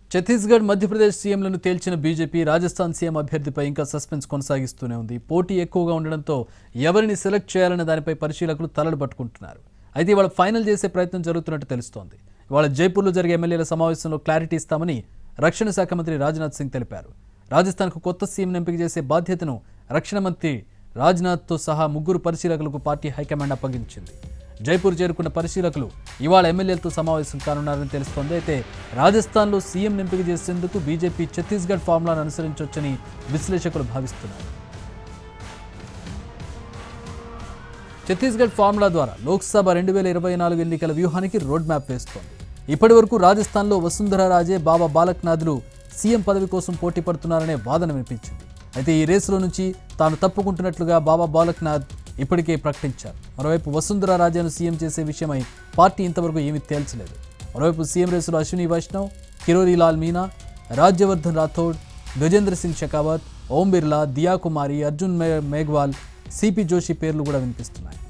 ఛత్తీస్గఢ్ మధ్యప్రదేశ్ సీఎంలను తేల్చిన BJP Rajasthan CM అభ్యర్థిపై ఇంకా suspense కొనసాగిస్తూనే ఉంది పోటీ ఎక్కువగా ఉండడంతో ఎవరిని సెలెక్ట్ చేయాలనే దానిపై పరిశీలకులు తలలు పట్టుకుంటున్నారు అయితే ఇవాళ ఫైనల్ చేసే ప్రయత్నం జరుగుతున్నట్టు తెలుస్తోంది ఇవాళ జైపూర్లో జరిగే ఎమ్మెల్యేల సమావేశంలో క్లారిటీ ఇస్తామని రక్షణ శాఖ మంత్రి రాజ్నాథ్ సింగ్ తెలిపారు రాజస్థాన్కు కొత్త సీఎం ఎంపిక చేసే బాధ్యతను రక్షణ మంత్రి రాజ్నాథ్తో సహా ముగ్గురు పరిశీలకులకు పార్టీ హైకమాండ్ అప్పగించింది జైపూర్ చేరుకున్న పరిశీలకులు ఇవాళ ఎమ్మెల్యేలతో సమావేశం కానున్నారని తెలుస్తోంది అయితే రాజస్థాన్లో సీఎం ఎంపిక చేసేందుకు బీజేపీ ఛత్తీస్గఢ్ ఫార్ములాను అనుసరించవచ్చని విశ్లేషకులు భావిస్తున్నారు ఛత్తీస్గఢ్ ఫార్ములా ద్వారా లోక్సభ రెండు వేల ఇరవై నాలుగు ఎన్నికల వ్యూహానికి రోడ్ మ్యాప్ వేస్తోంది ఇప్పటి వరకు రాజస్థాన్లో వసుంధర రాజే బాబా బాలక్నాథ్లు సీఎం పదవి కోసం పోటీ పడుతున్నారనే వాదన వినిపించింది అయితే ఈ రేసులో నుంచి తాను తప్పుకుంటున్నట్లుగా బాబా బాలక్నాథ్ ఇప్పటికే ప్రకటించారు మరోవైపు వసుంధర రాజేను సీఎం చేసే విషయమై పార్టీ ఇంతవరకు ఏమీ తేల్చలేదు మరోవైపు సీఎం రేసులో అశ్విని వైష్ణవ్ కిరోరీలాల్ మీనా రాజ్యవర్ధన్ రాథోడ్ గజేంద్ర సింగ్ షెకావత్ ఓం బిర్లా దియా కుమారి అర్జున్ మే మేఘ్వాల్ సిపి జోషి పేర్లు కూడా వినిపిస్తున్నాయి